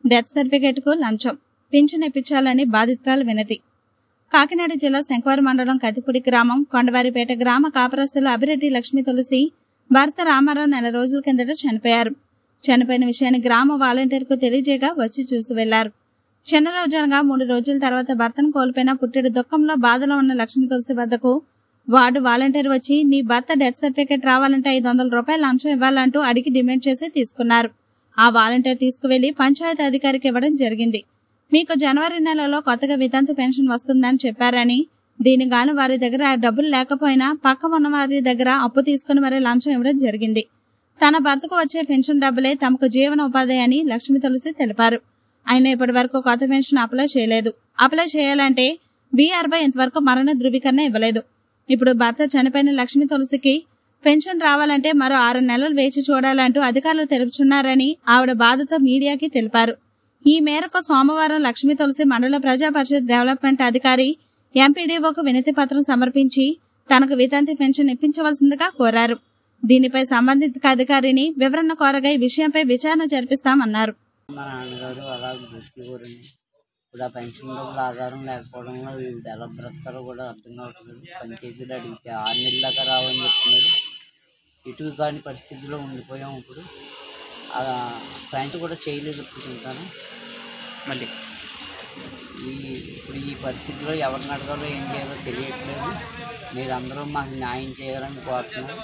Death సర్టిఫికేట్కు లంచం pension ఇప్పించాలని బాధితురాలు వినతి కాకినాడ జిల్లా శంకవరం మండలం కతిపూడి గ్రామం కొండవారిపేట గ్రామ కాపరస్తుల అభిరెడ్డి లక్ష్మీ తులసి భర్త రామారావు నెల రోజుల కిందట చనిపోయారు చనిపోయిన విషయాన్ని గ్రామ వాలంటీర్కు తెలియజేయగా వచ్చి చూసి వెళ్లారు చిన్న రోజునగా మూడు రోజుల తర్వాత భర్తను కోల్పోయిన పుట్టెడు దుఃఖంలో బాధలో ఉన్న లక్ష్మీ తులసి వద్దకు వార్డు వాలంటీర్ వచ్చి నీ భర్త డెత్ సర్టిఫికేట్ రావాలంటే ఐదు వందల రూపాయలు లంచం ఇవ్వాలంటూ అడిగి డిమాండ్ చేసి తీసుకున్నారు ఆ వాలంటీర్ తీసుకువెళ్లి పంచాయతీ అధికారికి ఇవ్వడం జరిగింది మీకు జనవరి నెలలో కొత్తగా వితంతు పెన్షన్ వస్తుందని చెప్పారని దీనికి గాను వారి దగ్గర ఆ డబ్బులు లేకపోయినా పక్క ఉన్న వారి దగ్గర అప్పు తీసుకుని మరీ లంచం ఇవ్వడం జరిగింది తన భర్తకు వచ్చే పెన్షన్ డబ్బులే తమకు జీవన ఉపాధి అని లక్ష్మీ తులసి తెలిపారు ఆయన ఇప్పటి వరకు కొత్త పెన్షన్ అప్లై చేయలేదు అప్లై చేయాలంటే బీఆర్వై ఇంతవరకు మరణ ధృవీకరణ ఇవ్వలేదు ఇప్పుడు భర్త చనిపోయిన లక్ష్మీ తులసికి పెన్షన్ రావాలంటే మరో ఆరు నెలలు వేచి చూడాలంటూ అధికారులు తెలుపుచున్నారని ఆవిడ బాధతో మీడియాకి తెలిపారు ఈ మేరకు సోమవారం లక్ష్మీ తులసి మండల ప్రజా పరిషత్ డెవలప్మెంట్ అధికారి ఎంపీడీఓకు వినతి పత్రం సమర్పించి తనకు వితంతి పెన్షన్ ఇప్పించవలసిందిగా కోరారు దీనిపై సంబంధిత అధికారిని వివరణ కోరగా ఈ విషయంపై విచారణ జరిపిస్తామన్నారు మా నాన్నగారు అలా బ్రతికేవారండి ఇప్పుడు ఆ పెన్షన్ డబ్బులు ఆధారం లేకపోవడం వల్ల వీళ్ళు ఎలా బ్రతకాలో కూడా అర్థం కావట్లేదు పంచాయతీలు అడిగితే ఆరు నెలల దాకా రావని చెప్తున్నారు ఇటు కాని పరిస్థితిలో ఉండిపోయాం ఇప్పుడు ఆ ప్యాంట్ కూడా చేయలేదు ఇప్పుడు ఉంటాను మళ్ళీ ఈ ఇప్పుడు ఈ పరిస్థితిలో ఎవరిని అడగాలో ఏం చేయాలో తెలియట్లేదు మీరందరూ మాకు న్యాయం చేయాలని కోరుతున్నాం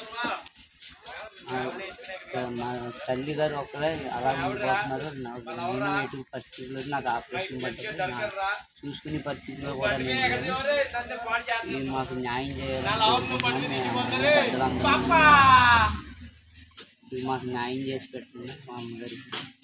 ఆ, మా తల్లి గారు ఒక్కరే అలా ఉండిపోతున్నారు నాకు నేను ఎటు పరిస్థితిలో నాకు ఆపరేషన్ పడ్డది నా చూసుకునే పరిస్థితిలో కూడా నేను లేను. ఇది మాకు న్యాయం చేయాలని కోరుకుంటున్నాం మేము అందరం పెద్దలందరం ఇది మాకు న్యాయం చేసి పెట్టండి మా అమ్మగారికి